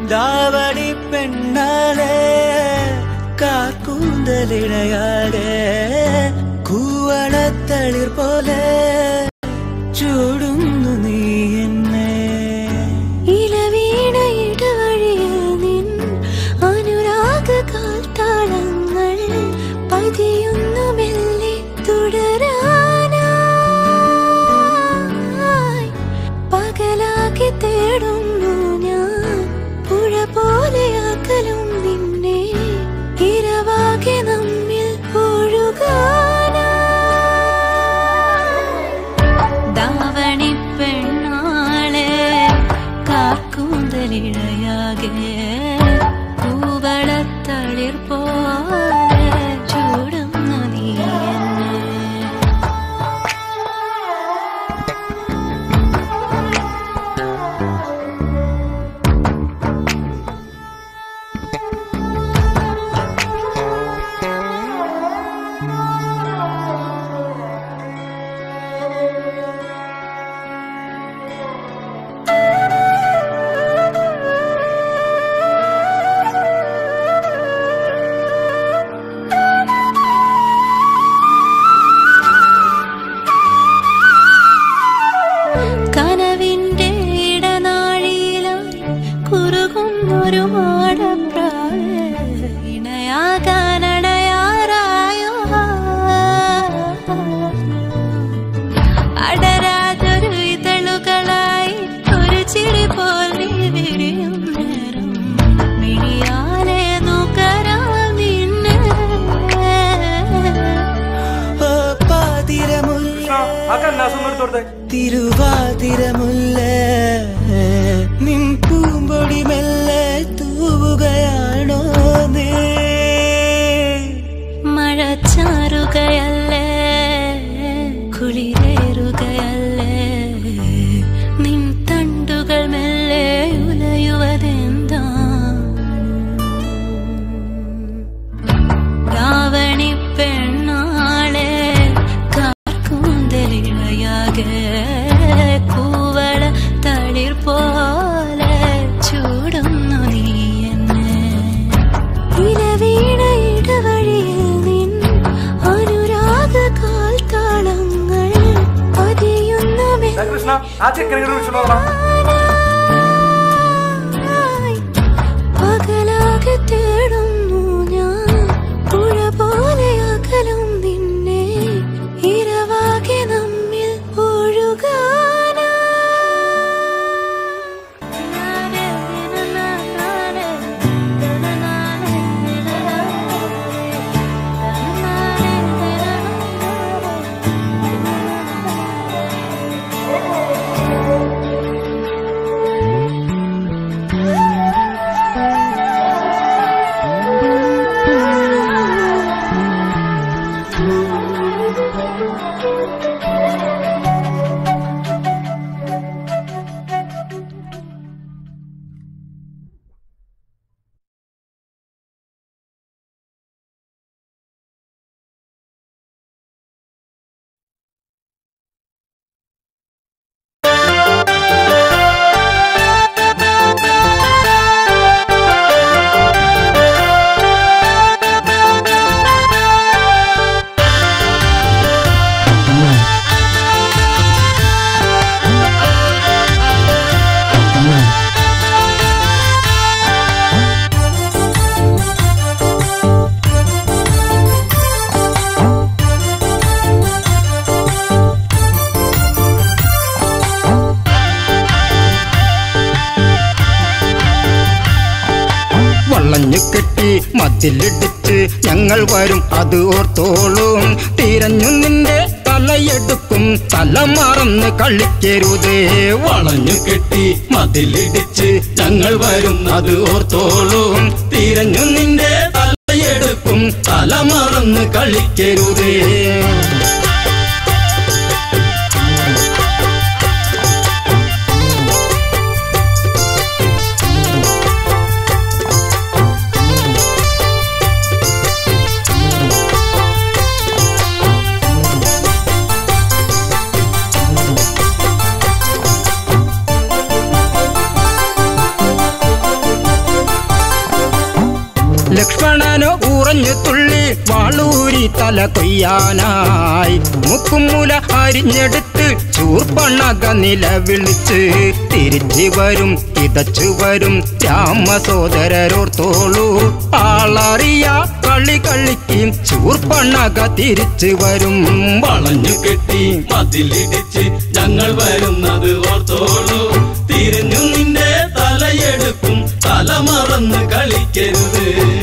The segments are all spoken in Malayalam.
ദാവണി പെണ്ണാളെ കാക്കൂന്തലിടയാടെ കൂവളത്തളിർ പോലെ ചൂടുന്നു നീ എന്നെ ഇലവീണ ഇടവഴിയിൽ നിൻ അനുരാഗ കാൽത്താളങ്ങൾ പതിയുന്നു മെല്ലെ തുടരാനായി പകലാക്കി തേടുന്നു ഞാൻ പുഴ പോലെ അകലും നിന്നെ ഇരവാകെ നമ്മിൽ ഒഴുകാനായി ദാവണി പെണ്ണാളെ കാക്കൂന്തലിഴയാകെ പൂവളത്തളിർ പോലെ ചൂടുന്നു നീ എന്നെ കനവിന്റെ ഇടനാഴിയിലായി കുറുകുന്നൊരു മാടപ്രാവ് ഇണയാകാനടയാറായോ അടരാതൊരു ഇതളുകളായി ഒരു ചിരി പോലെ വിരിയും നേരം മിഴിയാലെ നുകരാം നിന്നെ ഓ പാതിരമുല്ല ആ കന്നാസൊന്നും എടുത്തു കൊടുത്തേ തിരുവാതിരമുല്ല നിൻ പൂമ്പൊടി മെല്ലെ തൂവുകയാണോ നീ മഴച്ചാറുകയല്ലേ കുളിരേറുകയല്ലേ നിൻ തണ്ടുകൾ മെല്ലെ ഉലയുവതെന്താ രാവണി പെണ്ണാളെ കാർക്കൂന്തലിഴയാകെ കൂവള തളിർ പോലെ ചൂടുന്നു നീ എന്നെ ഇലവീണ ഇടവഴിയിൽ നിൻ അനുരാഗ കാൽത്താളങ്ങൾ പതിയുന്ന ദാ കൃഷ്ണ ആ ചെക്കനെ ഇങ്ങോട്ട് വിളിച്ചോണ്ട് വരണം. മെല്ലായി പകലാകെ തേടുന്നു ഞാൻ പുഴ പോലെ അകലും നിന്നെ ഇരവാകെ നമ്മിൽ വളഞ്ഞു കെട്ടി മതിലിടിച്ച് ഞങ്ങൾ വരും അത് ഓർത്തോളും തിരഞ്ഞു നിന്റെ തലയെടുക്കും തല മറന്ന് കളിക്കരുതേ വളഞ്ഞു കെട്ടി മതിലിടിച്ച് ഞങ്ങൾ വരും അത് ഓർത്തോളും തിരഞ്ഞു നിന്റെ തലയെടുക്കും തല മറന്ന് കളിക്കരുതേ ലക്ഷ്മണനോ ഉറഞ്ഞു തുള്ളി വാളൂരി തല കൊയ്യാനായി മുക്കുമുല അരിഞ്ഞെടുത്ത് ചൂർപ്പണക നിലവിളിച്ച് തിരിച്ചു വരും കിതച്ചു വരും രാമസോദരരോർത്തോളൂ ആളറിയ കളി കളിക്കും ചൂർപ്പണക തിരിച്ചു വരും വളഞ്ഞു കെട്ടി മതിലിടിച്ച് ഞങ്ങൾ വരുന്നത് ഓർത്തോളൂ തിരിഞ്ഞു നിന്റെ തലയെടുക്കും തല മറന്ന് കളിക്കരുത്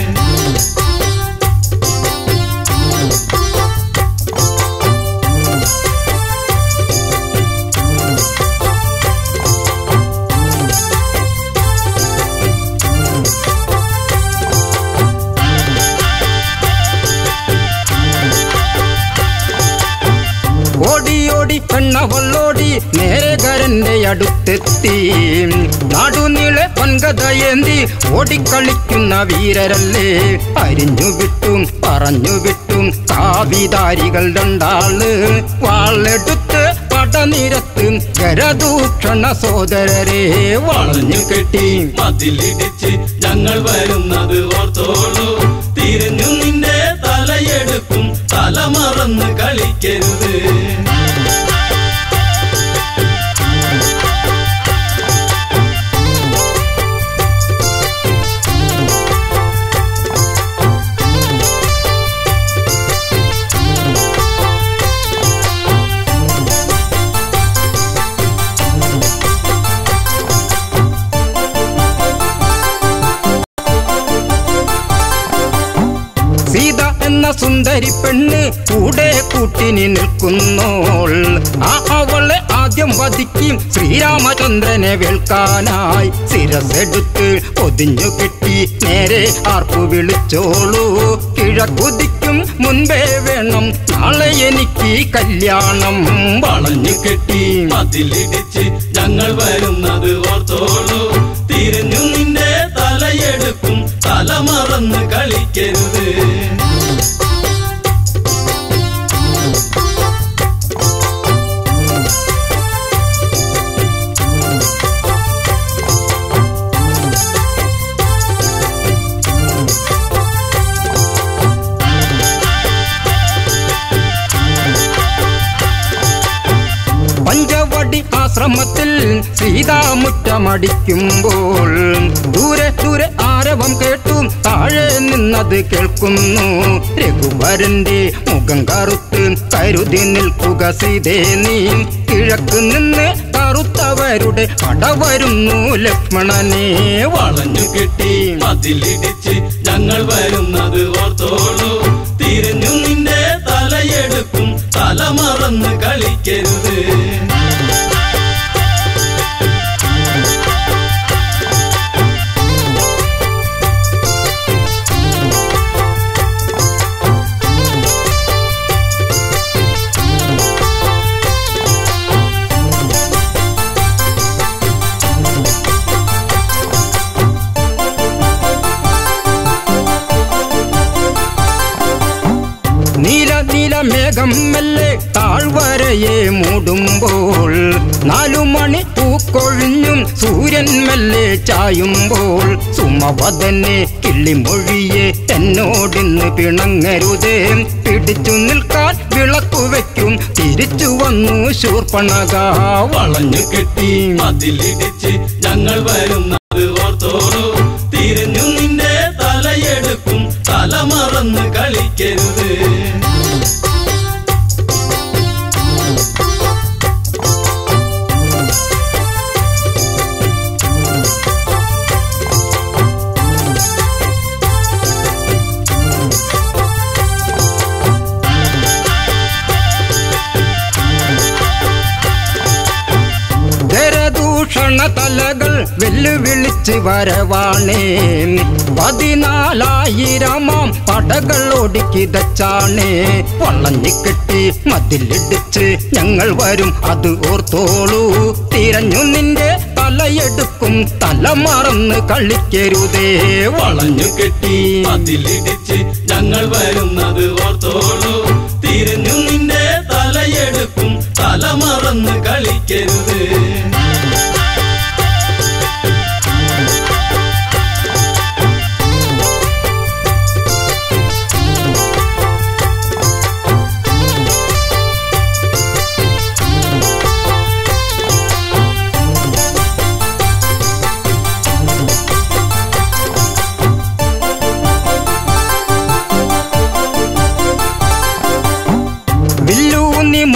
ഓടിയോടി പെണ്ണവളോടി നേരകരന്റെ അടുത്തെത്തി നാടുനീളെ പൊൻകഥയേന്തി ഓടിക്കളിക്കുന്ന വീരരല്ലേ അരിഞ്ഞു വിട്ടും പറഞ്ഞു വിട്ടും കാവിധാരികൾ രണ്ടാള് വാളെടുത്ത് പടനിരത്ത് ഗരദൂഷണ സോദരരെ വളഞ്ഞു കെട്ടി മതിലിടിച്ച് ഞങ്ങൾ വരുന്നത് ഓർത്തോളൂ തിരിഞ്ഞു നിന്റെ തലയെടുക്കും തല മറന്ന് കളിക്കരുത് സീത എന്ന സുന്ദരി പെണ്ണ് കൂടെ കൂട്ടിനി നിൽക്കുന്നോൾ ആ അവളെ ആദ്യം വധിക്കും ശ്രീരാമചന്ദ്രനെ വേൾക്കാനായി ശിരസെടുത്ത് പൊതിഞ്ഞു കെട്ടി നേരെ ആർപ്പു വിളിച്ചോളൂ കിഴക്കുതിക്കും മുൻപേ വേണം നാളെ എനിക്ക് കല്യാണം വളഞ്ഞു കെട്ടി മതിലിടിച്ച് ഞങ്ങൾ വരുന്നത് ഓർത്തോളൂ തിരിഞ്ഞു നിന്റെ തലയെടുക്കും തല മറന്ന് കളിക്കരുത് പഞ്ചവടി ആശ്രമത്തിൽ സീതാമുറ്റമടിക്കുമ്പോൾ ദൂരെ ദൂരെ ആരവം കേട്ടു താഴെ നിന്നത് കേൾക്കുന്നു രഘുവരന്റെ മുഖം കറുത്ത് കരുതി നിൽക്കുക സീതേ നീ കിഴക്ക് നിന്ന് കറുത്തവരുടെ പട വരുന്നു ലക്ഷ്മണനെ വളഞ്ഞു കെട്ടി മതിലിടിച്ച് ഞങ്ങൾ വരുന്നത് ഓർത്തോളൂ തിരിഞ്ഞു നിന്റെ തലയെടുക്കും തല മറന്ന് കളിക്കരുത് നീല നീല മേഘം മെല്ലെ താഴ്വരയെ മൂടുമ്പോൾ നാലു മണി പൂക്കൊഴിഞ്ഞും സൂര്യൻ മെല്ലെ ചായുമ്പോൾ സുമവദനെ കിള്ളിമൊഴിയെ എന്നോടിന്ന് പിണങ്ങരുതേ പിടിച്ചു നിൽക്കാൻ വിളക്കു വയ്ക്കും തിരിച്ചു വന്നു ശൂർപ്പണക വളഞ്ഞു കെട്ടി മതിലിടിച്ച് ഞങ്ങൾ വരുന്നത് ഓർത്തോളൂ തിരിഞ്ഞു നിന്റെ തലയെടുക്കും തല മറന്ന് കളിക്കരുത് ദരദൂഷണ തലകൾ വെല്ലുവിളിച്ച് വരവാണേ പതിനാലായിരമാം പടകൾ ഒടുക്കിതച്ചാണേ വളഞ്ഞിക്കെട്ടി മതിലിടിച്ച് ഞങ്ങൾ വരും അത് ഓർത്തോളൂ തിരഞ്ഞു നിന്റെ തലയെടുക്കും തല മറന്ന് കളിക്കരുതേ വളഞ്ഞു കെട്ടി മതിലിടിച്ച് ഞങ്ങൾ വരുന്നത് ഓർത്തോളൂ തിരിഞ്ഞു നിന്റെ തലയെടുക്കും തല മറന്ന് കളിക്കരുത്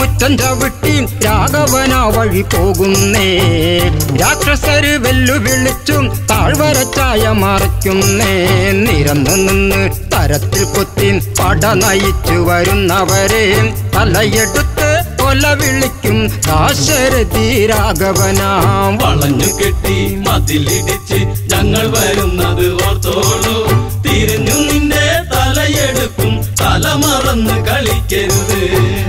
മുറ്റം ചവിട്ടി രാഘവന വഴി പോകുന്നേ രാക്ഷസര് വെല്ലുവിളിച്ചും താഴ്വരച്ചായ മറയ്ക്കുന്നേ നിരന്നു നിന്ന് തരത്തിൽ കുത്തി പട നയിച്ചു വരുന്നവരെ തലയെടുത്ത് കൊല വിളിക്കും ദാശരഥി രാഘവനാം വളഞ്ഞു കെട്ടി മതിലിടിച്ച് ഞങ്ങൾ വരുന്നത് ഓർത്തോളൂ തിരിഞ്ഞു നിന്റെ തലയെടുക്കും തല മറന്ന് കളിക്കരുത്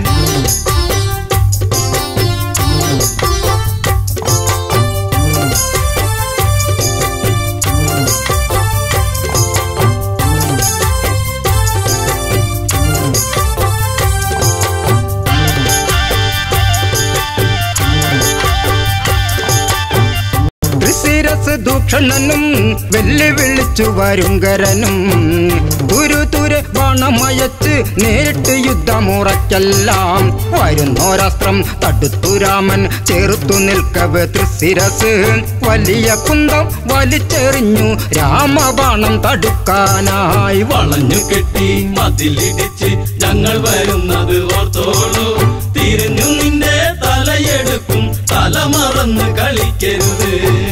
ത്രിശിരസ് ദൂഷണനും വെല്ലുവിളിച്ചു വരുങ്കരനും തുരുതുരെ ബാണമയച്ച് നേരിട്ട് യുദ്ധമുറയ്ക്കെല്ലാം വരുന്നോരസ്ത്രം തടുത്തു രാമൻ ചേർത്തു നിൽക്കവേ ത്രിശിരസ് വലിയ കുന്തം വലിച്ചെറിഞ്ഞു രാമബാണം തടുക്കാനായി വളഞ്ഞു കെട്ടി മതിലിടിച്ച് ഞങ്ങൾ വരുന്നത് ഓർത്തോളൂ തിരിഞ്ഞു നിന്റെ തലയെടുക്കും തല മറന്ന് കളിക്കരുത്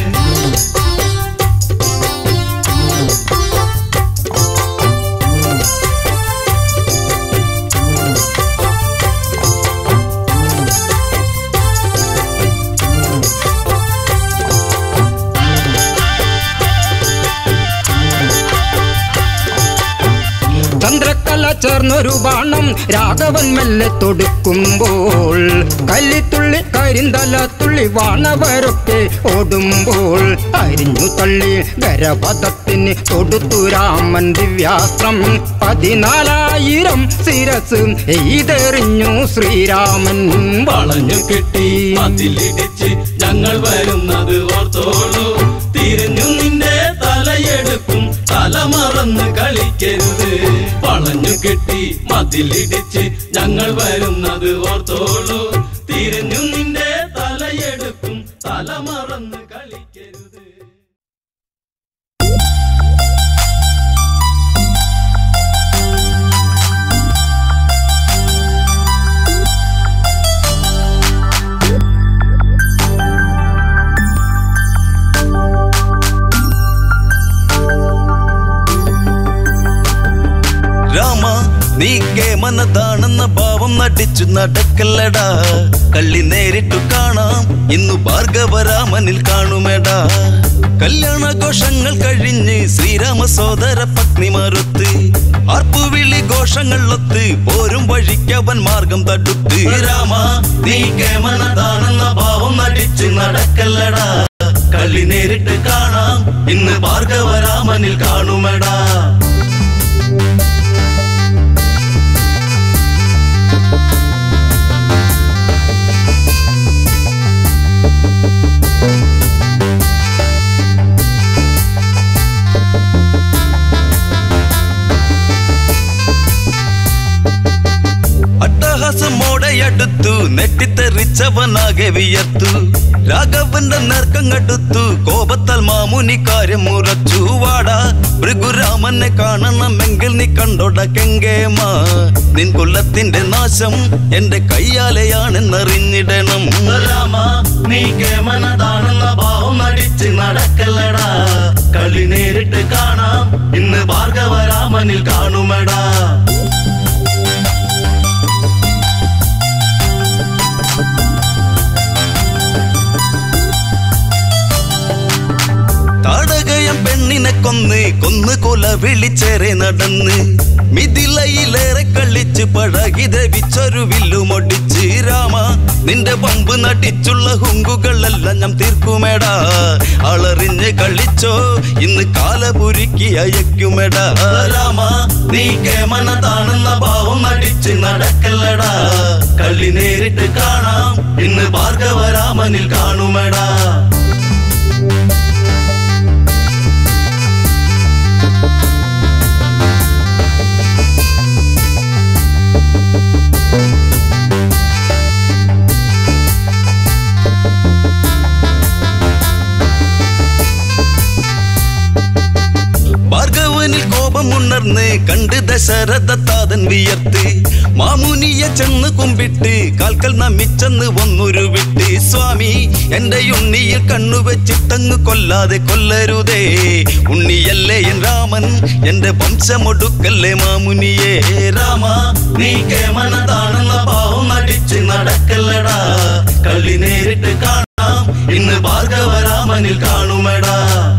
ചന്ദ്രക്കല ചേർന്നൊരു ബാണം രാഘവൻ മെല്ലെ തൊടുക്കുമ്പോൾ കല്ലിത്തുള്ളി കരിന്തല തുള്ളി വാണവരൊക്കെ ഓടുമ്പോൾ അരിഞ്ഞു തള്ളി ഗരപഥത്തിന് തൊടുത്തു രാമൻ ദിവ്യാസ്ത്രം പതിനാലായിരം ശിരസ് എയ്തെറിഞ്ഞു ശ്രീരാമൻ വളഞ്ഞു കെട്ടി മതിലിടിച്ച് ഞങ്ങൾ വരുന്നത് ഓർത്തോളൂ തിരിഞ്ഞു നിന്റെ തലയെടുക്കും തല മറന്ന് കളിക്കരുത് വളഞ്ഞു കെട്ടി മതിലിടിച്ച് ഞങ്ങൾ വരുന്നത് ഓർത്തോളൂ തിരിഞ്ഞു നിന്റെ തലയെടുക്കും തല മറന്ന് കളിക്കരുത് രാമ നീ കേമനതാണെന്ന ഭാവം നടിച്ചു നടക്കല്ലടാ കള്ളി നേരിട്ടു കാണാം ഇന്നു ഭാർഗവരാമനിൽ കാണുമെടാ കല്യാണഘോഷങ്ങൾ കഴിഞ്ഞ് ശ്രീരാമ സോദര പത്നിമാരൊത്ത് ആർപ്പുവിളി ഘോഷങ്ങളൊത്ത് പോരും വഴിക്കവൻ മാർഗം തടുത്ത് രാമ നീ കേമനതാണെന്ന ഭാവം നടിച്ചു നടക്കല്ലടാ കള്ളി നേരിട്ട് കാണാം ഇന്ന് ഭാർഗവരാമനിൽ കാണുമെടാ അട്ടഹാസമോടെയടുത്തു നെട്ടിത്തെറിച്ചവനാകെ വിയർത്തു രാഘവന്റെ നേർക്കങ്ങടുത്തു കോപത്താൽ മാമുനി കാര്യം മുറച്ചു വാടാ ഭൃഗുരാമനെ കാണണമെങ്കിൽ നീ കണ്ടോട കെങ്കേമാ നിൻ കുലത്തിന്റെ നാശം എന്റെ കയ്യാലെയാണെന്നറിഞ്ഞിടണം രാമ നീ കേമനതാണെന്ന ഭാവം നടിച്ച് നടക്കല്ലടാ കളി നേരിട്ട് കാണാം ഇന്ന് ഭാർഗവരാമനിൽ കാണുമെടാ താടകയം പെണ്ണിനെ കൊന്ന് കൊന്ന് കൊല വിളിച്ചേറെ നടന്ന് മിഥിലയിലേറെ കളിച്ച് പഴകി ധരിച്ചൊരു വില്ലുമൊടിച്ച് രാമ നിന്റെ പമ്പ് നടിച്ചുള്ള ഹുങ്കുകളെല്ലാം ഞാൻ തീർക്കുമേടാ അളറിഞ്ഞ് കളിച്ചോ ഇന്ന് കാലപുരുക്കി അയക്കുമെടാ രാമ നീ കേമനതാണെന്ന ഭാവം നടിച്ച് നടക്കല്ലടാ കളി നേരിട്ട് കാണാം ഇന്ന് ഭാർഗവരാമനിൽ കാണുമെടാ ഭാർഗവനിൽ കോപം കോപമുണർന്ന് കണ്ട് ദശരഥ താതൻ വിയർത്ത് മാമുനിയെ ചെന്ന് കുമ്പിട്ട് കാൽക്കൽ നമിച്ചെന്ന് ഒന്നൊരു വിട്ട് സ്വാമി എന്റെ ഉണ്ണിയിൽ കണ്ണുവെച്ചിട്ടങ്ങ് കൊല്ലാതെ കൊല്ലരുതേ ഉണ്ണിയല്ലേ എൻ രാമൻ എന്റെ വംശമൊടുക്കല്ലേ മാമുനിയെ രാമ നീ കേമനതാണെന്ന പാവം നടിച്ച് നടക്കല്ലടാ കളി നേരിട്ട് കാണാം ഇന്ന് ഭാർഗവരാമനിൽ കാണുമെടാ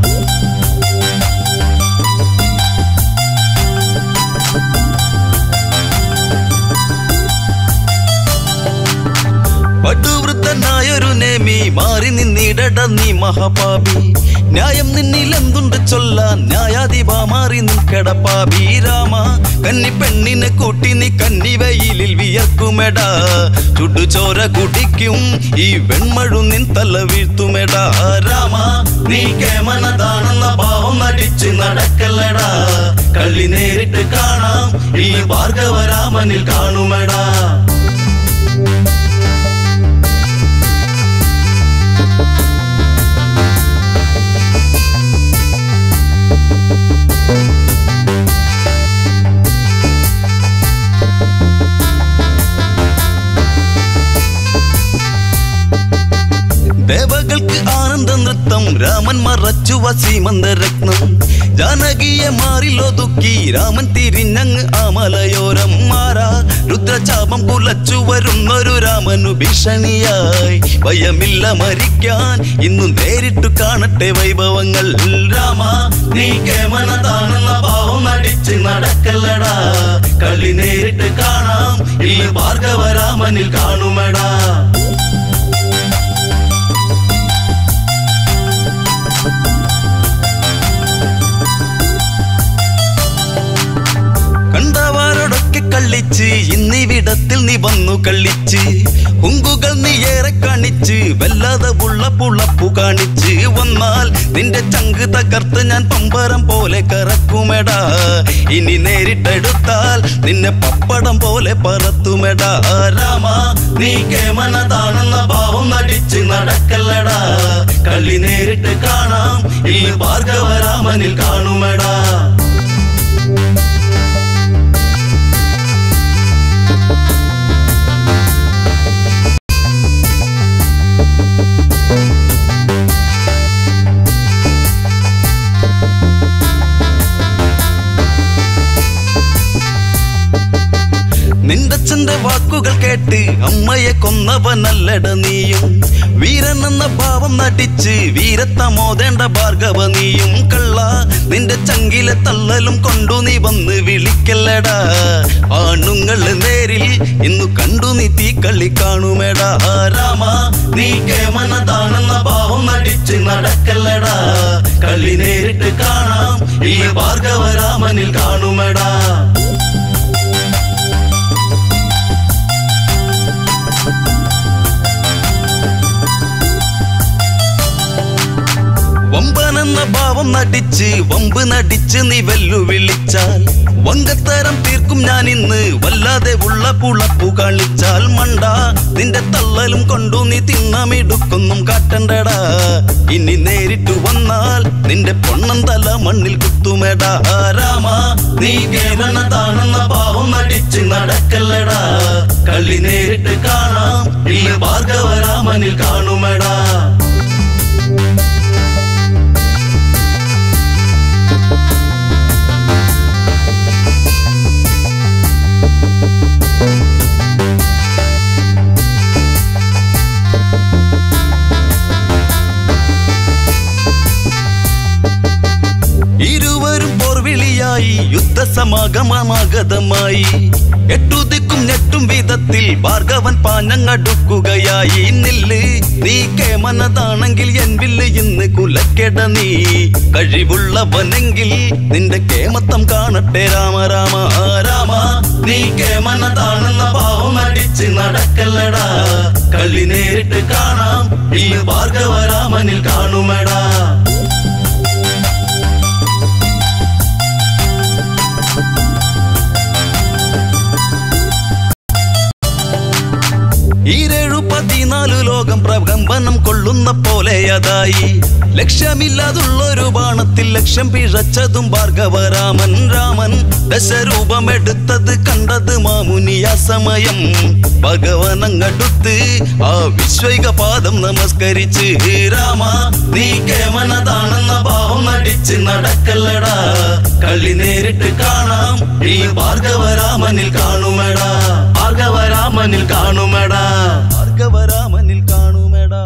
പടുവൃത്തനായൊരു നേമി മാറി നിന്നിടട നീ മഹാപാപി ന്യായം നിന്നിൽ എന്തുണ്ട് ചൊല്ലാൻ ന്യായാധിപ മാറി നിൽക്കടപ്പാപി രാമ കന്നി പെണ്ണിനെ കൂട്ടി നീ കന്നി വെയിലിൽ വിയർക്കുമെടാ ചുടുചോര കുടിക്കും ഈ വെൺമഴു നിൻ തല വീഴ്ത്തുമെടാ രാമ നീ കേമനതാണെന്ന ഭാവം നടിച്ച് നടക്കല്ലടാ കളി നേരിട്ട് കാണാം ഈ ഭാർഗവരാമനിൽ കാണുമെടാ ദേവകൾക്ക് ആനന്ദ നൃത്തം രാമൻ മറച്ചു വസീമന്ത രത്നം ജാനകിയെ മാറിലൊതുക്കി രാമൻ തിരിഞ്ഞങ്ങ് ആ മലയോരം മാറാ രുദ്രചാപം കുലച്ചു വരുന്നൊരു രാമനു ഭീഷണിയായി ഭയമില്ല മരിക്കാൻ ഇന്നു നേരിട്ടു കാണട്ടെ വൈഭവങ്ങൾ രാമ നീ കേമനതാണെന്ന ഭാവം നടിച്ച് നടക്കല്ലടാ കളി നേരിട്ട് കാണാം ഈ ഭാർഗവരാമനിൽ കാണുമെടാ കണ്ടവാരോടൊക്കെ കള്ളിച്ച് ഇന്നിവിടത്തിൽ നീ വന്നു കള്ളിച്ച് ഹുങ്കുകൾ നീ ഏറെ കാണിച്ച് വല്ലാതെ ഉള്ള പുളപ്പു കാണിച്ച് വന്നാൽ നിന്റെ ചങ്ക് തകർത്ത് ഞാൻ പമ്പരം പോലെ കറക്കുമെടാ ഇനി നേരിട്ടെടുത്താൽ നിന്നെ പപ്പടം പോലെ പറത്തുമെടാ രാമ നീ കേമനതാണെന്ന ഭാവം നടിച്ച് നടക്കല്ലടാ കളി നേരിട്ട് കാണാം ഈ ഭാർഗവരാമനിൽ കാണുമെടാ നിന്റച്ഛന്റെ വാക്കുകൾ കേട്ട് അമ്മയെ കൊന്നവനല്ലട നീയും വീരൻ എന്ന ഭാവം നടിച്ച് വീരത്തമോദേണ്ട ഭാർഗവ നീയും കള്ള നിന്റെ ചങ്കിലെ തള്ളലും കൊണ്ടു നീ വന്ന് വിളിക്കല്ലടാ ആണുങ്ങൾ നേരിൽ ഇന്നു കണ്ടു നീ തീക്കളി കാണുമെടാ രാമ നീ കേമനതാണെന്ന ഭാവം നടിച്ച് നടക്കല്ലടാ കളി നേരിട്ട് കാണാം ഈ ഭാർഗവരാമനിൽ കാണുമെടാ വമ്പനെന്ന ഭാവം നടിച്ച് വമ്പ് നടിച്ച് നീ വെല്ലുവിളിച്ചാൽ വങ്കത്തരം തീർക്കും ഞാൻ ഇന്ന് വല്ലാതെ ഉള്ള പുളപ്പു കളിച്ചാൽ മണ്ട നിന്റെ തള്ളലും കൊണ്ടു നീ തിന്നമിടുക്കൊന്നും കാട്ടണ്ടടാ ഇനി നേരിട്ടു വന്നാൽ നിന്റെ പൊണ്ണം തല മണ്ണിൽ കുത്തുമെടാ രാമ നീ കേവലതാണെന്ന ഭാവം നടിച്ച് നടക്കല്ലടാ കളി നേരിട്ട് കാണാം ഈ ഭാർഗവരാമനിൽ കാണുമെടാ ഇരുവരും പോർവിളിയായി യുദ്ധസമാഗമമാഗതമായി എട്ടുദിക്കും ഞെട്ടും വിധത്തിൽ ഭാർഗവൻ പാഞ്ഞങ്ങടുക്കുകയായി നില്ല് നീ കേമനതാണെങ്കിൽ എൻ വില്ല് ഇന്ന് കുലക്കെട നീ കഴിവുള്ളവനെങ്കിൽ നിന്റെ കേമത്തം കാണട്ടെ രാമ രാമ രാമ നീ കേമനതാണെന്ന ഭാവം അടിച്ച് നടക്കല്ലടാ കളി നേരിട്ട് കാണാം ഈ ഭാർഗവരാമനിൽ കാണുമെടാ ഈരേഴു പതിനാലു ലോകം പ്രകമ്പനം കൊള്ളുന്ന പോലെ അതായി ലക്ഷ്യമില്ലാതുള്ളൊരു ബാണത്തിൽ ലക്ഷ്യം പിഴച്ചതും ഭാർഗവരാമൻ രാമൻ ദശരൂപമെടുത്തത് കണ്ടത് മാമുനിയ സമയം ഭഗവനങ്ങടുത്ത് ആ വിശ്വൈക പാദം നമസ്കരിച്ച് രാമ നീ കേമനതാണെന്ന ഭാവം നടിച്ച് നടക്കല്ലടാ കളി നേരിട്ട് കാണാം ഈ ഭാർഗവരാമനിൽ കാണുമെടാ ഭാർഗവരാമനിൽ കാണുമെടാ ഭാർഗവരാമനിൽ കാണുമെടാ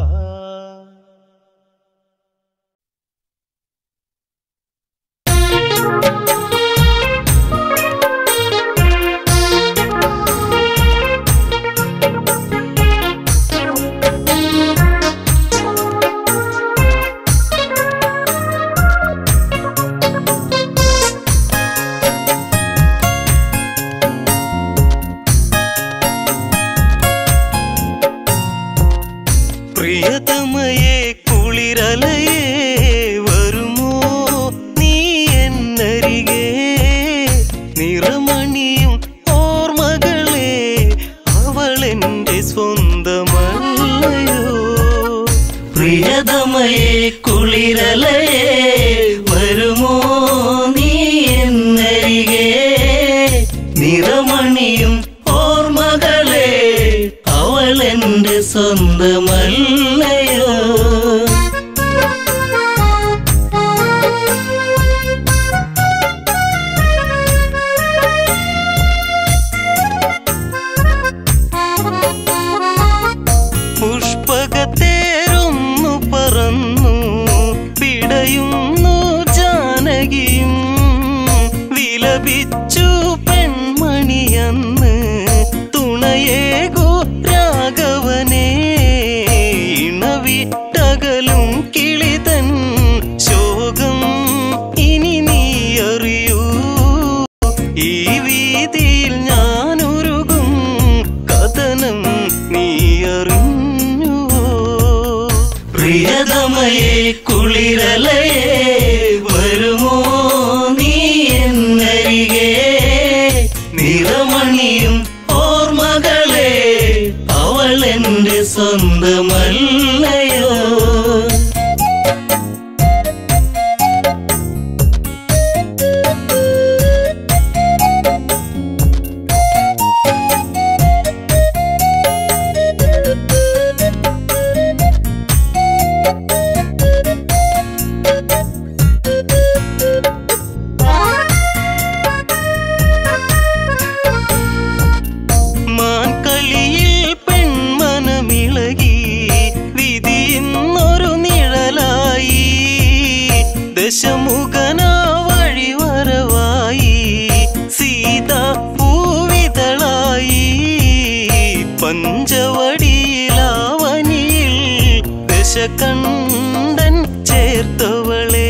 പ്രിയതമയെ കുളിരലയെ വരുമോ നീ എന്നരികെ നിറമണിയും ഓർമ്മകളെ അവളെന്റെ സ്വന്തമല്ലയോ പ്രിയതമയെ കുളിരലയെ വരുമോ നീ എന്നരികെ നിറമണിയും ഓർമ്മകളെ അവളെന്റെ സ്വന്തമല്ലയോ പുഷ്പകത്തേരൊന്നു പറന്നു പിടയുന്നു ജാനകിയും വിലപിച്ചു പെൺമണിയന്ന് തുണയേകു രാഘവനെ ഇണവിട്ടകലും കിളിതൻ ശോകം ഇനി നീ അറിയൂ ഈ വീതിയിൽ ഞാനുരുകും കഥനം നീ അറിഞ്ഞുവോ പ്രിയതമയെ കുളിരലയെ വരുമോ നീ എന്നരികെ നിറമണിയും ഓർമ്മകളെ അവളെന്റെ സ്വന്തമല്ലയോ മാൻകളിയിൽ പെൺമനമിളകി വിധിയുന്നൊരു നിഴലായി ദശമുഖന വഴിവരവായി സീത പൂവിതളായി പഞ്ചവടിയിലാവനിയിൽ ദശകണ്ഠൻ ചേർത്തവളെ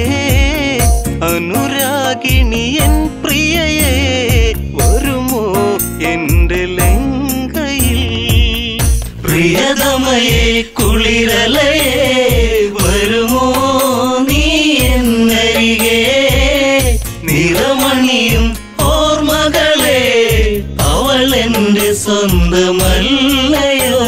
അനുരാഗിണിയൻ പ്രിയയെ വരുമോ എന്റെ ലങ്കയിൽ പ്രിയതമയെ കുളിരലയെ വരുമോ നീ എന്നരികെ നിറമണിയും ഓർമ്മകളെ അവളെന്റെ സ്വന്തമല്ലയോ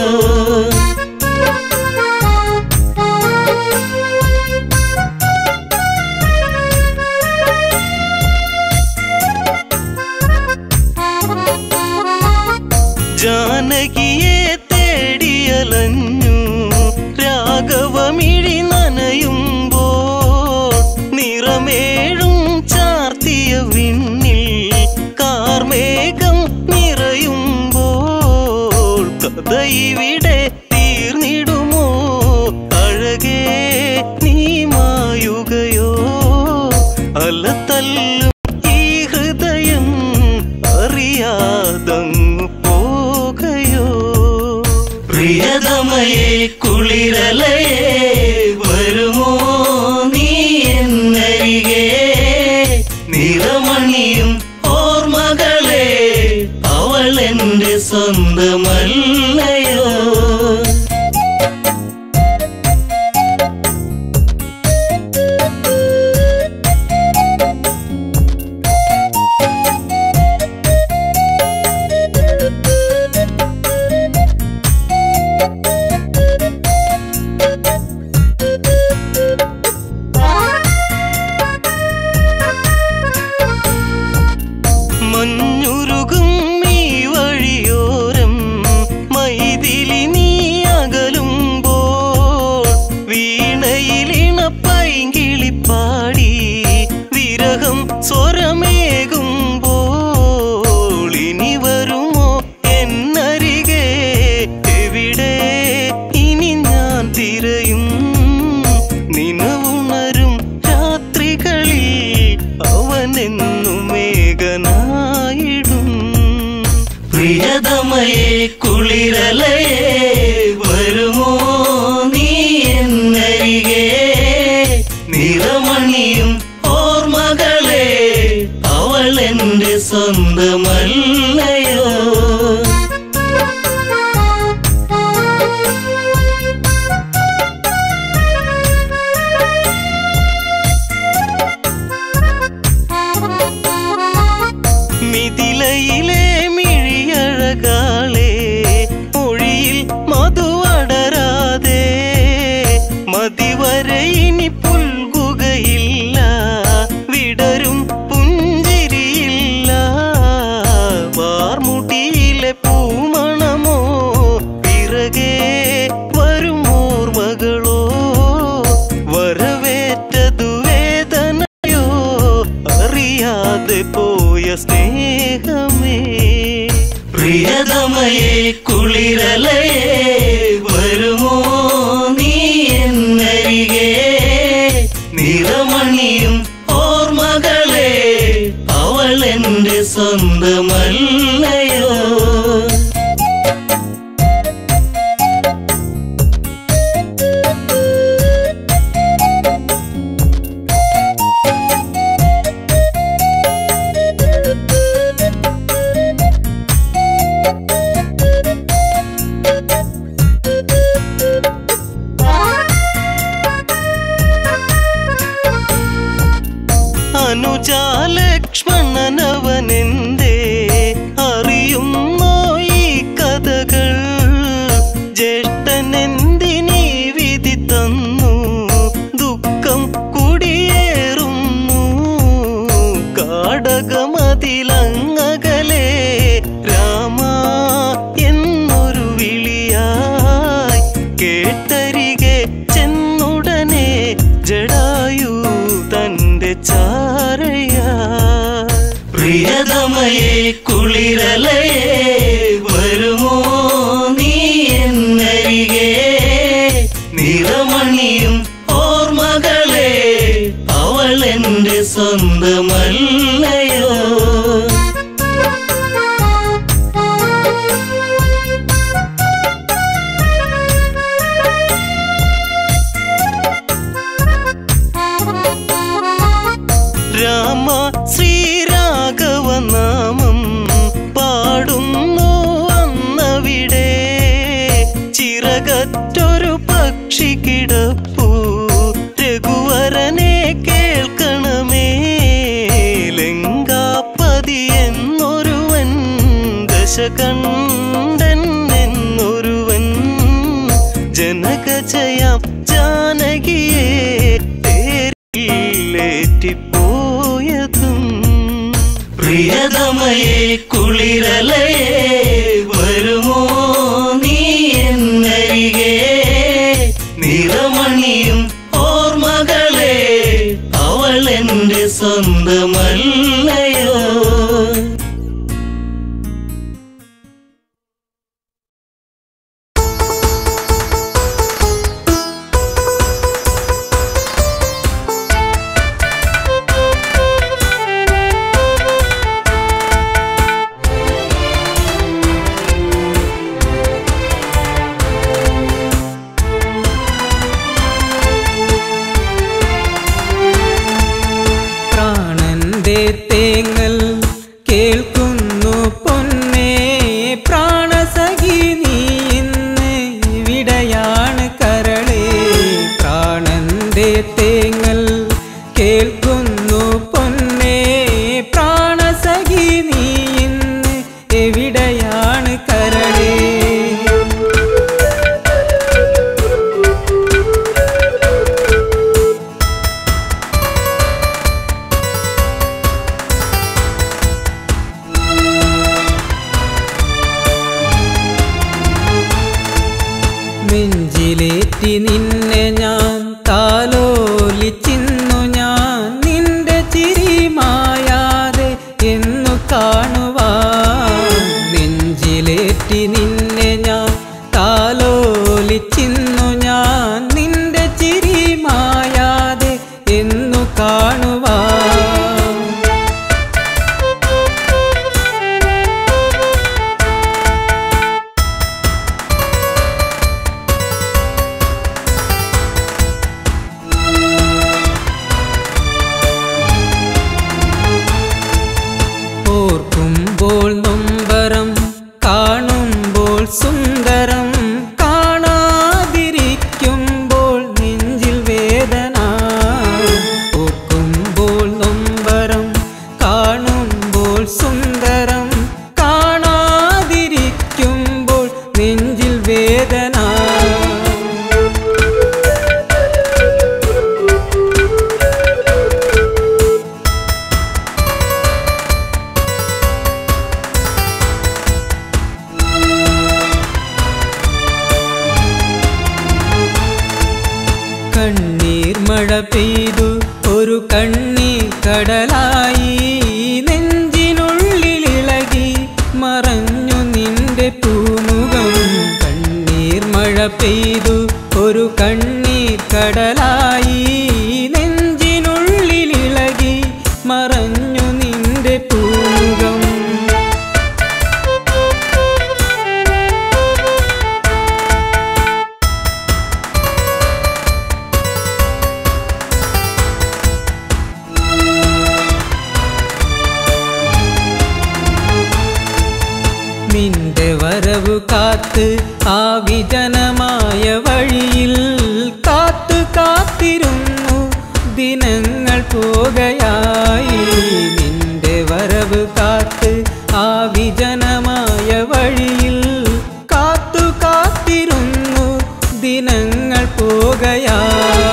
ജാനകിയെ തേടിയലഞ്ഞു രാഘവമിഴി നനയുമ്പോൾ നിറമേഴും ചാർത്തിയ വിണ്ണിൽ കാർമേഘം നിറയുമ്പോൾ കഥ ഇവിടെ തീർന്നിടുമോ അഴകേ നീ മായുകയോ അലത്തല്ലും ഈ ഹൃദയം അറിയാതങ്ങു പോകയോ പ്രിയതമയെ കുളിരലയെ വരുമോ നീ എന്നരികെ നിറമണിയും ഓർമ്മകളെ അവളെന്റെ സ്വന്തമല്ലയോ പ്രിയതമയെ കുളിരലയെ വരുമോ നീ എന്നരികെ നിറമണിയും ഓർമ്മകളെ അവൾ എന്റെ സ്വന്തമല്ലയോ മിഥിലയിലെ മിഴിയഴകാളെ മൊഴിയിൽ മധുവടരാതെ മതിവരെ ഇനി പുൽകുകയില്ല വിടരും പുഞ്ചിരിയില്ല വാർമുടിയിലെ പൂമണമോ പിറകെ വരുമോർമകളോ വരവേറ്റതു വേദനയോ അറിയാതെ പോയ സ്നേഹമേ പ്രിയതമയെ കുളിരലയെ വരുമോ നീ എന്നരികെ നിറമണിയും ഓർമ്മകളെ അവൾ എന്റെ സ്വന്തമല്ലയോ അനുജാലക്ഷ്മണനവനെന്തേ അറിയുന്നോ ഈ കഥകൾ ജ്യേഷ്ഠനെന്തിനീ വിധി തന്നു ദുഃഖം കുടിയേറുന്നു കാടകമതിലങ്ങകലെ രാമ എന്നൊരു വിളിയായി കേട്ടരികെ ചെന്നുടനെ ജടായു തന്റെ ചാരയ പ്രിയതമയെ കുളിരലയെ വരുമോ നീ എന്നരികെ നിറമണിയും ഓർമ്മകളെ അവൾ എന്റെ സ്വന്തമല്ലയോ രാമ ശ്രീരാഘവ നാമം പാടുന്നു അന്നവിടെ ചിറകറ്റൊരു പക്ഷി കിടപ്പു രഘുവരനെ കേൾക്കണമേ ലങ്കാപ്പതി എന്നൊരുവൻ ദശകണ്ഠൻ എന്നൊരുവൻ ജനകജയാം ജാനകിയെ തേരിലേറ്റിപ്പോയതും പ്രിയതമയെ കുളിരലയെ വരുമോ നീ എന്നരികെ നിറമണിയും ഓർമ്മകളെ അവൾ എന്റെ സ്വന്തമല്ലയോ പ്രാണന്റെ തേങ്ങൽ കേൾക്കുന്നു പൊന്നേ പ്രാണസഖി നീ ഇന്ന് ഇവിടെയാണ് കരളേ പ്രാണന്റെ തേങ്ങൽ കേൾക്കുന്നു പൊന്നേ പ്രാണസഖി നീ ഇന്ന് എവിടെയാണ് കരളേ കടലായി നെഞ്ചിനുള്ളിലിളകി മറഞ്ഞു നിന്റെ പൂമുഖം കണ്ണീർ മഴ പെയ്തു ഒരു കണ്ണീർ കടലായി നെഞ്ചിനുള്ളിലിളകി മറഞ്ഞു നിന്റെ പൂമുഖം നിന്റെ വരവു കാത്ത് ആ വിജനമായ വഴിയിൽ കാത്തു കാത്തിരുന്നു ദിനങ്ങൾ പോകയായി നിന്റെ വരവ് കാത്ത് ആ വിജനമായ വഴിയിൽ കാത്തു കാത്തിരുന്നു ദിനങ്ങൾ പോകയായി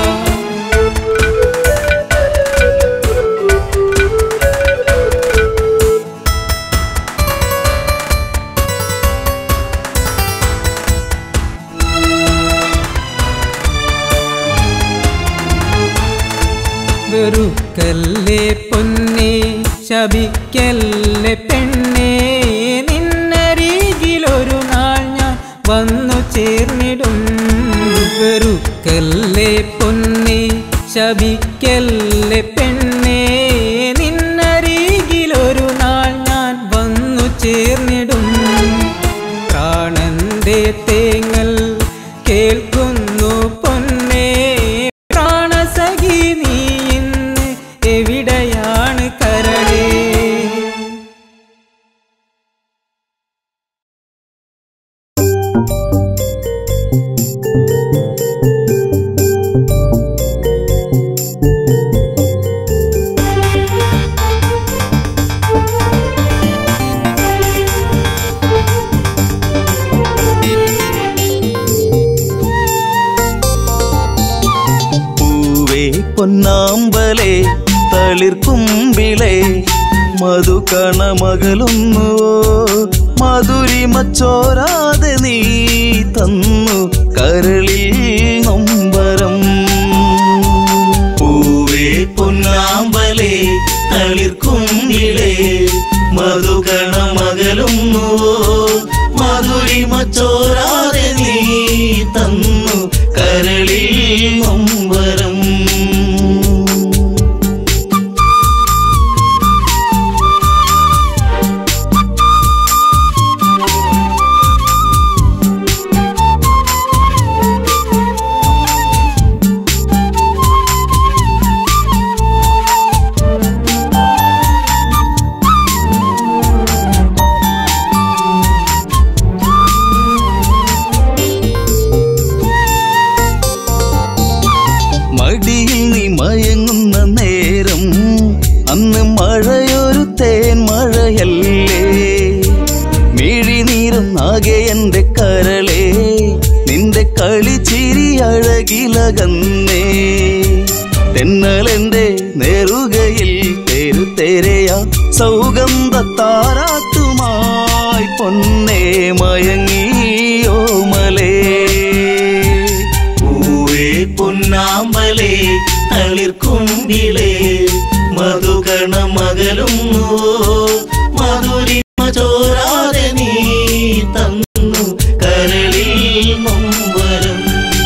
വെറുക്കല്ലേ പൊന്നെ ശപിക്കല്ലേ പെണ്ണേ നിന്നരികിലൊരു നാൾ ഞാൻ വന്നു ചേർന്നിടും വെറുക്കല്ലേ പൊന്നെ ശപിക്കല്ലേ പെണ്ണേ നിന്നരികിലൊരു നാൾ ഞാൻ വന്നു ചേർന്നിടും പ്രാണന്റെ തേങ്ങൽ കേൾക്കുന്നു പൊന്നേ പ്രാണസഖി നീ ഇന്ന് എവിടെയാണ് കരളേ പൂവേ പൊന്നാമ്പലേ തളിർക്കുമ്പിളേ മധുകണമകലുന്നുവോ മധുരിമച്ചോരാതെ നീ തന്നു കരളിൽ നൊമ്പരം പൂവേ പൊന്നാമ്പലേ തളിർക്കുങ്കിളേ മധുകണമകലുന്നുവോ മധുരിമ ചോരാതെ നീ തന്നു കരളിൽ നൊമ്പരം മടിയിൽ നീ മയങ്ങുന്ന നേരം അന്ന് മഴയൊരു തേൻ മഴയല്ലേ മിഴിനീരും ആകെ എന്റെ കരളേ നിന്റെ കളിച്ചിരി അഴകിലകന്നേ തെന്നലെന്റെ നേറുകയിൽ തെരുതെരയ സൗഗന്ധ താരാട്ടുമായി പൊന്നേ മയങ്ങിയോ മലേ പൂവേ പൊന്നാമ്പലേ തളിർക്കുങ്കിളേ മധുകണമകലുന്നുവോ മധുരിമ ചോരാതെ നീ തന്നു കരളിൽ നൊമ്പരം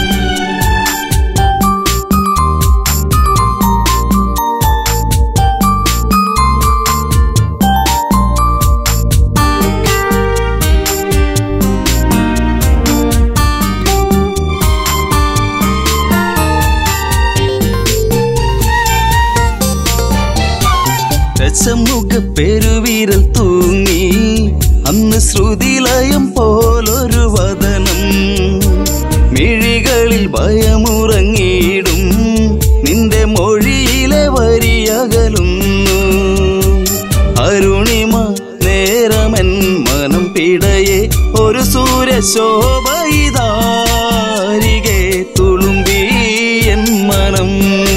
രസമുഖ പെരുവിരൽ തൂങ്ങി അന്ന് ശ്രുതിലയം പോലൊരു വദനം മിഴികളിൽ ഭയമുറങ്ങിയിടും നിന്റെ മൊഴിയിലെ വരിയകലുന്നു അരുണിമ നേരമൻ മനം പിടയെ ഒരു സൂര്യശോഭയിതാരികെ തുളുമ്പി എൻ മനം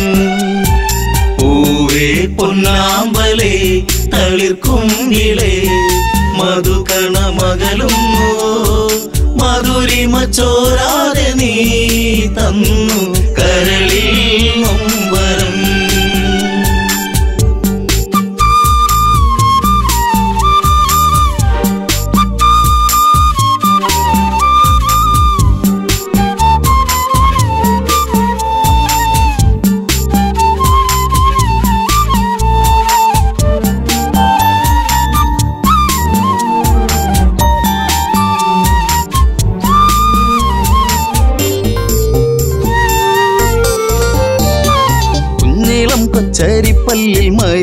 പൂവേ പൊന്നാമ്പലേ തളിർക്കുങ്കിളേ മധുകണമകലുന്നു മധുരിമ ചോരാതെ നീ തന്നു കരളിൽ നൊമ്പരം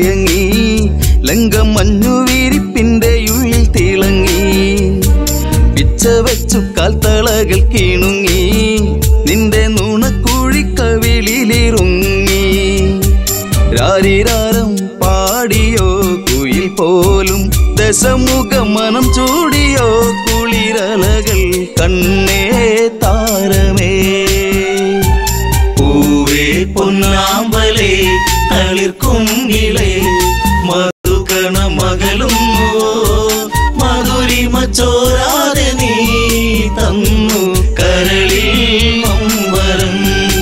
മയങ്ങി ലങ്കം മഞ്ഞു വിരിപ്പിന്റെ ഉള്ളിൽ തിളങ്ങി പിച്ച വെച്ചു കാൽത്തളകൾ കീണുങ്ങി നിന്റെ നുണക്കുഴിക്കവിളിലിറുങ്ങി രാരിരാരം പാടിയോ കുയിൽ പോലും ദശമുഖ മനം ചൂടിയോ കുളിരലകൾ കണ്ണേ താരമേ പൂവേ പൊന്നാമ്പലേ തളിർക്കുങ്കിളേ മധുകണ മകളും മധുരിമ ചോരാതെ നീ തന്നു കരളിൽ നൊമ്പരം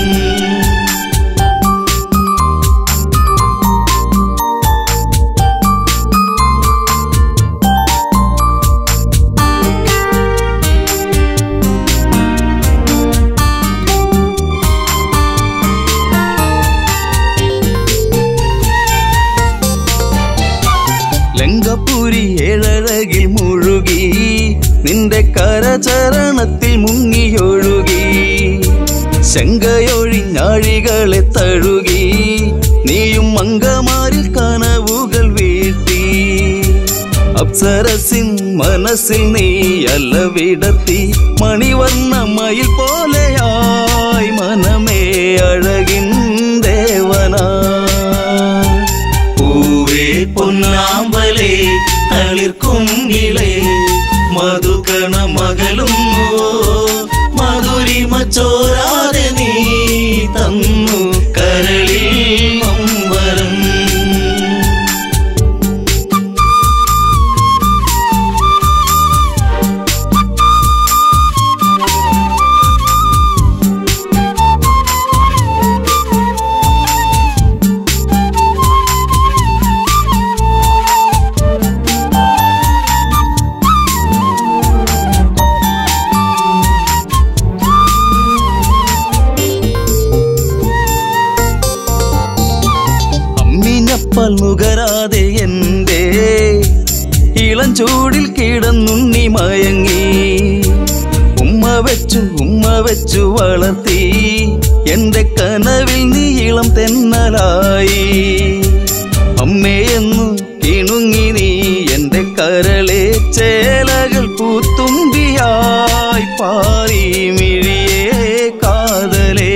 ലങ്കപുരി ഏഴഴകിൽ മുഴുകി നിന്റെ കരചരണത്തിൽ മുങ്ങിയൊഴുകി ശങ്കയൊഴിഞ്ഞാഴികളെ തഴുകി നീയും മങ്കമാരിൽ കനവുകൾ വീഴ്ത്തി അപ്സരസിൻ മനസ്സിൽ നീ അല്ല വിടത്തി മണിവർണ്ണ മയിൽ പോലെയായി മനമേ അഴകിൻ ദേവനാ പൂവേ പൊന്നാമ്പലേ തളിർക്കുങ്കിളേ മധുകണ മകളും മധുരിമ ചോരാതെ നീ തന്നു കരളിൽ നൊമ്പരം അമ്മിഞ്ഞപ്പൽ നുകരാതെ എന്റെ ഇളം ചൂടിൽ കിടന്നുണ്ണി മയങ്ങി ഉമ്മ വെച്ചു ഉമ്മ വെച്ചു വളർത്തി എന്റെ കനവിൽ നീ ഇളം തെന്നലായി അമ്മയെന്നു കിണുങ്ങി നീ എന്റെ കരളെ ചേലകൾ പൂത്തുമ്പിയായി പാറി മിഴിയേ കാതലേ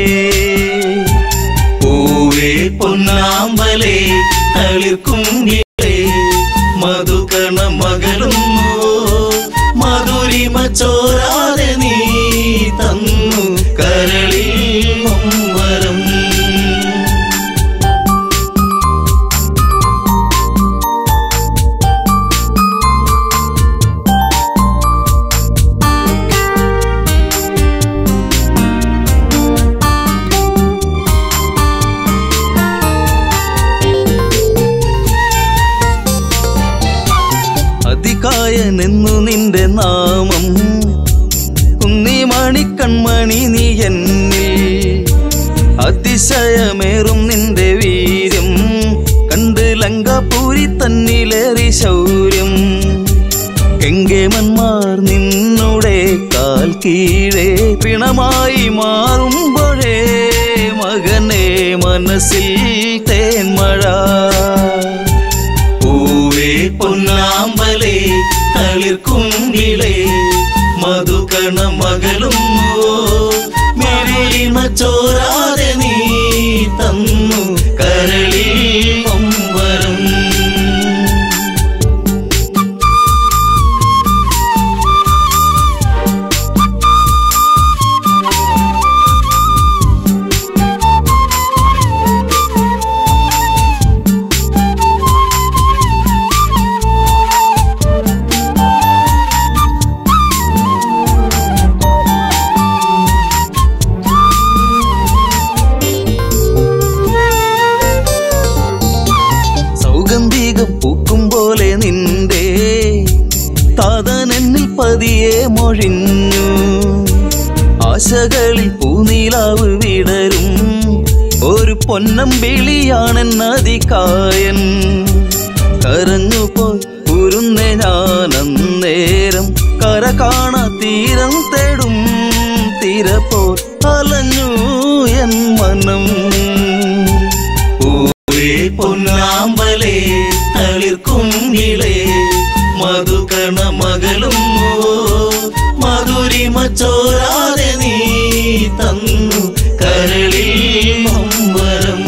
പൂവേ പൊന്നാമ്പലേ തളിർക്കുങ്കിളേ മധുകണ മകളും മധുരിമ ചോരാതെ നീ തന്നു കരളിൽ നൊമ്പരം അതികായനെന്നു നിന്റെ നാമം കുന്നി മണിക്കൺമണി നീ എന്നിൽ അതിശയമേറും നിന്റെ വീര്യം കണ്ട് ലങ്കാപൂരി തന്നിലേറി ശൗര്യം കെങ്കേമന്മാർ നിന്നുടെ കാൽ കീഴേ പിണമായി മാറുമ്പോഴേ മകനെ മനസ്സിൽ തേന്മഴ പൂവേ പൊന്നാമ്പലേ തളിർക്കുങ്കിളേ മധുകണ മകളും മധുരിമ ചോരാതെ നീ തന്നു കരളിൽ നൊമ്പരം സൗഗന്ധികം പൂക്കും പോലെ നിന്റെ താതനെന്നിൽ പതിയെ മൊഴിഞ്ഞു ആശകളിൽ പൂനീലാവ് വിടരും ഒരു പൊന്നമ്പിളിയാണെന്നതികായൻ കരഞ്ഞു പോയി ഉരുന്നെ ഞാൻ അന്നേരം കര കാണാ തീരം തേടും തീര പോ അലഞ്ഞു എൻ മനം പൂവേ പൊന്നാമ്പലേ തളിർക്കുങ്കിളേ മധുകണ മകളുന്നു മധുരിമ ചോരാതെ നീ തന്നു കരളിൽ നൊമ്പരം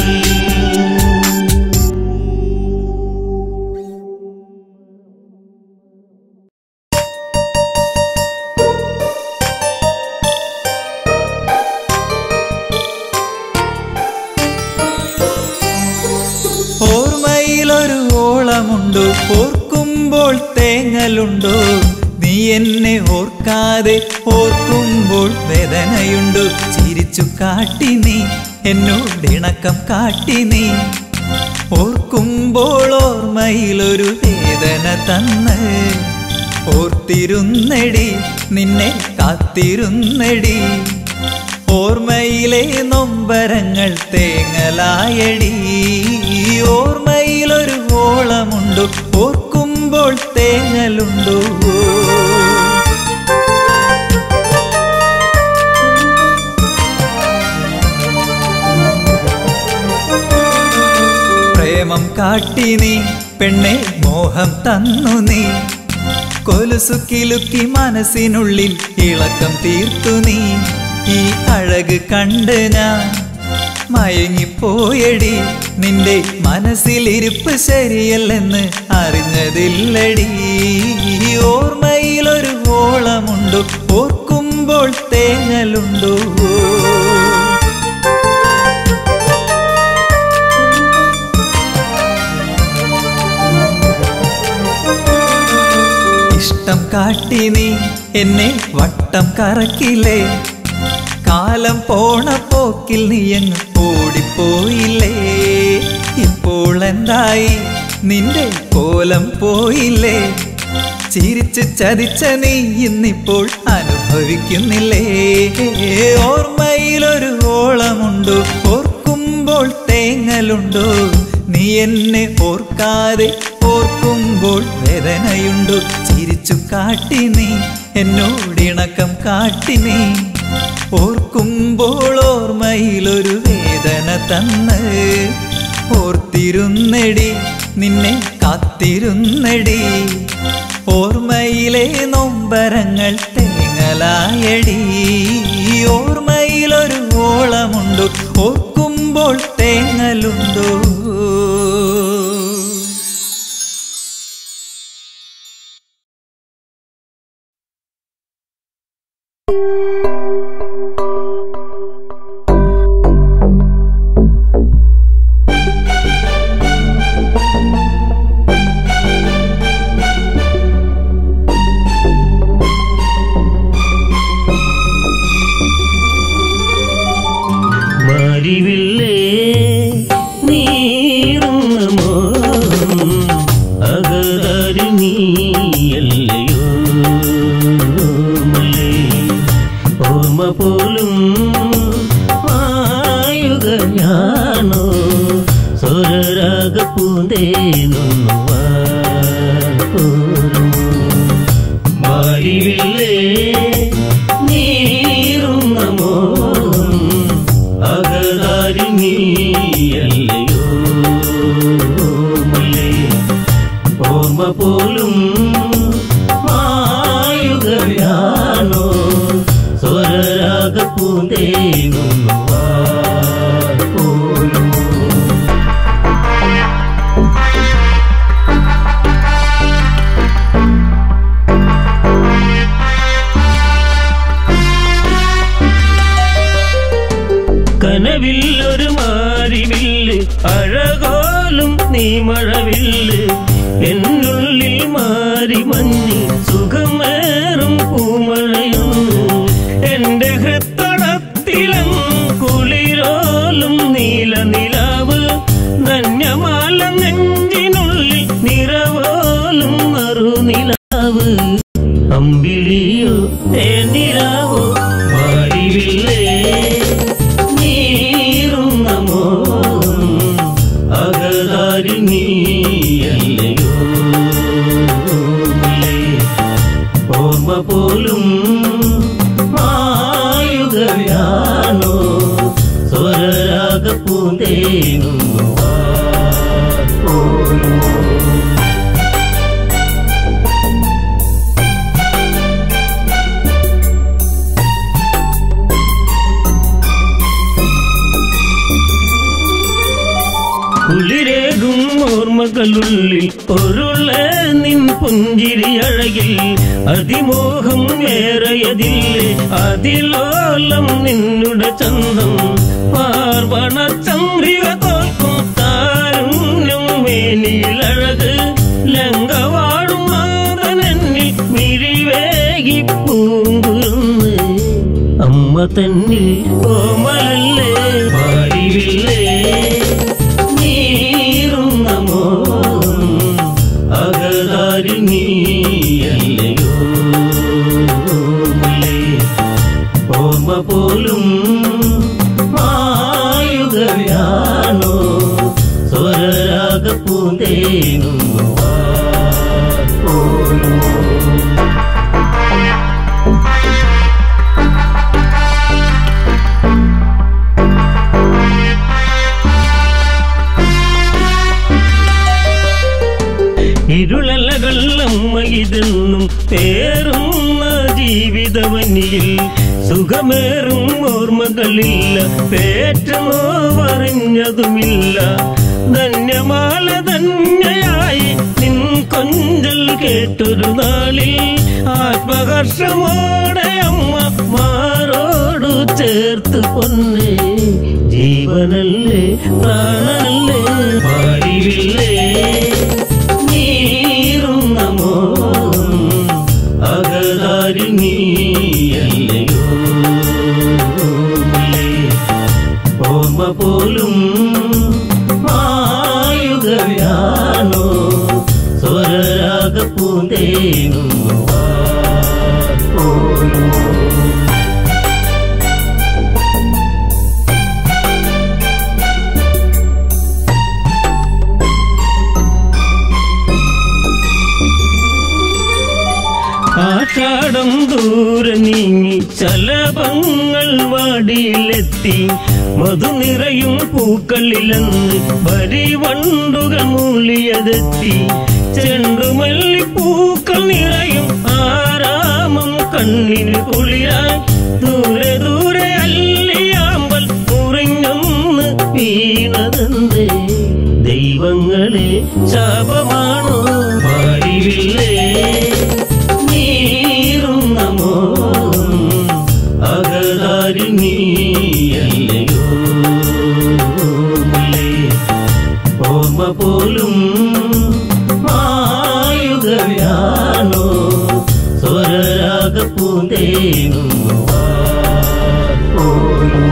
ഓർമ്മയിലൊരു ഓളമുണ്ടോ ഓർക്കുമ്പോൾ തേങ്ങലുണ്ടോ നീ എന്നെ ഓർക്കാതെ ഓർക്കുമ്പോൾ വേദനയുണ്ടോ ചിരിച്ചു കാട്ടി നീ എന്നോടിണക്കം കാട്ടി നീ ഓർക്കുമ്പോൾ ഓർമ്മയിലൊരു വേദന തന്ന് ഓർത്തിരുന്നടി നിന്നെ കാത്തിരുന്നടി ഓർമ്മയിലെ നൊമ്പരങ്ങൾ തേങ്ങലായടി ഓർമ്മയിലൊരു ഓളമുണ്ടോ ഓർക്കുമ്പോൾ തേങ്ങലുണ്ടോ പ്രേമം കാട്ടി നീ പെണ്ണെ മോഹം തന്നു നീ കൊലുസു കിലുക്കി മനസ്സിനുള്ളിൽ ഇളക്കം തീർത്തു നീ ഈ അഴക് കണ്ട് ഞാൻ മയങ്ങിപ്പോയടി നിന്റെ മനസ്സിലിരിപ്പ് ശരിയല്ലെന്ന് അറിഞ്ഞതില്ലടി ഓർമ്മയിലൊരു ഓളമുണ്ടോ ഓർക്കുമ്പോൾ തേങ്ങലുണ്ടോ ഇഷ്ടം കാട്ടി നീ എന്നെ വട്ടം കറക്കില്ലേ കാലം പോണ പോക്കിൽ നീ അങ്ങ് ഓടിപ്പോയില്ലേ ഇപ്പോൾ എന്തായി നിന്റെ കോലം പോയില്ലേ ചിരിച്ച് ചതിച്ച നീ ഇന്നിപ്പോൾ അനുഭവിക്കുന്നില്ലേ ഓർമ്മയിലൊരു ഓളമുണ്ടോ ഓർക്കുമ്പോൾ തേങ്ങലുണ്ടോ നീ എന്നെ ഓർക്കാതെ ഓർക്കുമ്പോൾ വേദനയുണ്ടോ ചിരിച്ചു കാട്ടി നീ എന്നോടിണക്കം കാട്ടി നീ ഓർക്കുമ്പോൾ ഓർമ്മയിലൊരു വേദന തന്ന് ഓർത്തിരുന്നടി നിന്നെ കാത്തിരുന്നടി ഓർമ്മയിലെ നൊമ്പരങ്ങൾ തേങ്ങലായടി ഓർമ്മയിലൊരു ഓളമുണ്ടോ ഓർക്കുമ്പോൾ തേങ്ങലുണ്ടോ മാരിവില്ലേ നീറുന്ന മോഹം അകതാരി നീയല്ലയോ മല്ലേ ഓർമ്മ പോലും മായുകയാണോ സ്വരരാഗ പൂന്തേനൊന്നു മാരിവില്ലേ നീറുന്ന മോഹം അകതാരി നീയല്ലയോ മല്ലേ ഓർമ്മ പോലും മായുകയാണോ സ്വരരാഗ പൂന്തേങ്ങുന്നു പോലും കനവിൽ ഒരു മാരിവില്ല് അഴകോലും നീ മഴവില്ല് എന്നുള്ളിൽ മാറി മഞ്ഞി സുഖമേറും പൂമഴയൊന്നു എന്റെ ഹൃത്തടത്തിലും കുളിരോലും നീല നിലാവ് ധന്യമാല നെഞ്ചിനുള്ളിൽ നിറവോലും മറുനിലാവ് അമ്പിളിയോ തേനിലാവോ മാറിവില്ലേ നീറുന്ന മോഹം അകതാരി നീയല്ലയോ മല്ലേ? ഓർമ്മ പോലും മായുകയാണോ സ്വരരാഗ പൂന്തേങ്ങുന്നു പോലും ഓർമ്മകളുള്ളിൽ പൊരുളെ നിൻ പുഞ്ചിരി അഴകിൽ അതിമോഹം ഏറെയതില്ലേ അതിലോലം നിന്നുടെ ചന്തം പാർവണ ചന്ദ്രിക തോൽക്കും താരുണ്യം മേനിയിലഴക് ലങ്കവാടും മാതനെന്നിൽ മിഴിവേകി പൂങ്കുരുന്ന് അമ്മ തന്നിൽ കോമലല്ലേ പാടിവില്ലേ നീറുന്ന മോഹം അകതാരി നീയല്ലയോ മുല്ലേ. ഓർമ്മ പോലും മായുകയാണോ സ്വരരാഗ പൂന്തേനും പോലും ഇരുളലകൾ അമ്മ ഇതെന്നും പേറുന്ന ജീവിതവനിയിൽ സുഖമേറും ഓർമ്മകളില്ല പേറ്റമോവറിഞ്ഞതുമില്ല ധന്യമാല ധന്യയായി നിൻ കൊഞ്ചൽ കേട്ടൊരു നാളിൽ ആത്മഹർഷമോടെ അമ്മ മാറോടു ചേർത്ത് പൊന്നേ ജീവനല്ലേ പ്രാണനല്ലേ പാടിവില്ലേ നീറുന്ന മോഹം അകതാരി നീയല്ലയോ മുല്ലേ. ഓർമ്മ പോലും മായുകയാണോ സ്വരരാഗ പൂന്തേനും പോലും ആഷാഢം ദൂരെ നീങ്ങി ചലപങ്ങൾ വാടിയിലെത്തി മധു നിറയും പൂക്കളിലെന്ന് വരിവണ്ടുകൾ മൂളിയതെത്തി ചെണ്ടുമല്ലി പൂക്കൾ നിറയും ആരാമം കണ്ണിന് കുളിരായി ദൂരെ ദൂരെ അല്ലിയാമ്പൽ മുറിഞ്ഞൊന്ന് വീണതെന്തേ ദൈവങ്ങളെ ശാപമാണോ പാടിവില്ലേ നീറുന്ന മോഹം അകതാരി നീയല്ലയോ മുല്ലേ. ഓർമ്മ പോലും മായുകയാണോ സ്വരരാഗ പൂന്തേനും പോലും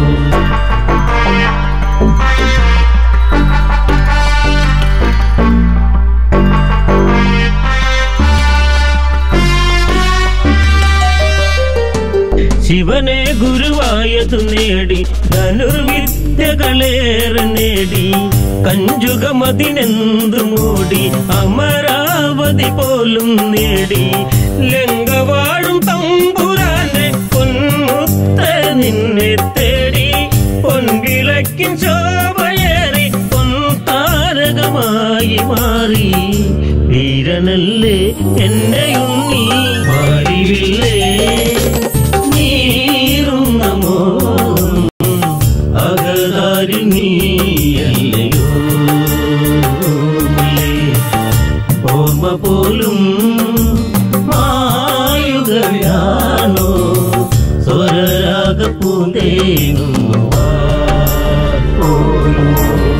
ശിവനെ ഗുരുവായതു നേടി ധനുർവിദ്യകളേറെ നേടി കഞ്ചുകമതിനെന്തു മൂടി അമരാവതി പോലും നേടി ലങ്കവാഴും തമ്പുരാന്റെ പൊന്മുത്ത നിന്നെ തേടി പൊൻവിളക്കിൻ ശോഭയേറി പൊൻതാരകമായി മാറി വീരനല്ലേ എന്റെ ഉണ്ണി പാടിവില്ലേ നീറുന്ന മോഹം അകതാരി നീയല്ലയോ മുല്ലേ. ഓർമ്മ പോലും മായുകയാണോ സ്വരരാഗ പൂന്തേനും പോലും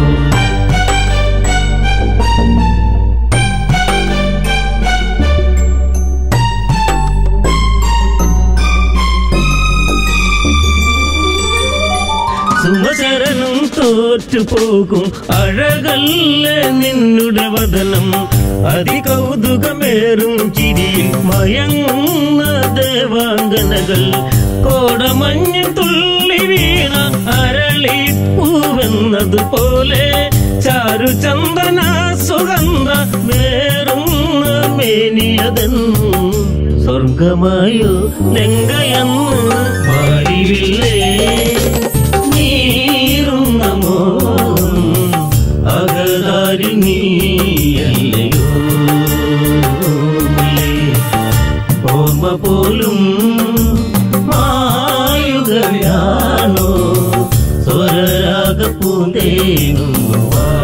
സുമശരണം തോറ്റു പോകും അഴകല്ല നിന്നുടെ വദനം അതികൗതുകമേറും ചിരിയിൽ മയങ്ങുന്ന ദേവാംഗനകൾ കോടമഞ്ഞ് തുള്ളി വീണ അരളിപ്പൂവെന്നതുപോലെ ചാരുചന്ദന സുഗന്ധ വേറുന്ന മേനിയതെന്നും സ്വർഗമായോ ലങ്കയെന്ന് പാടിവില്ലേ നീറുന്ന മോഹം അകതാരി നീയല്ലയോ മുല്ലേ. ഓർമ്മ പോലും മായുകയാണോ സ്വരരാഗ പൂന്തേനും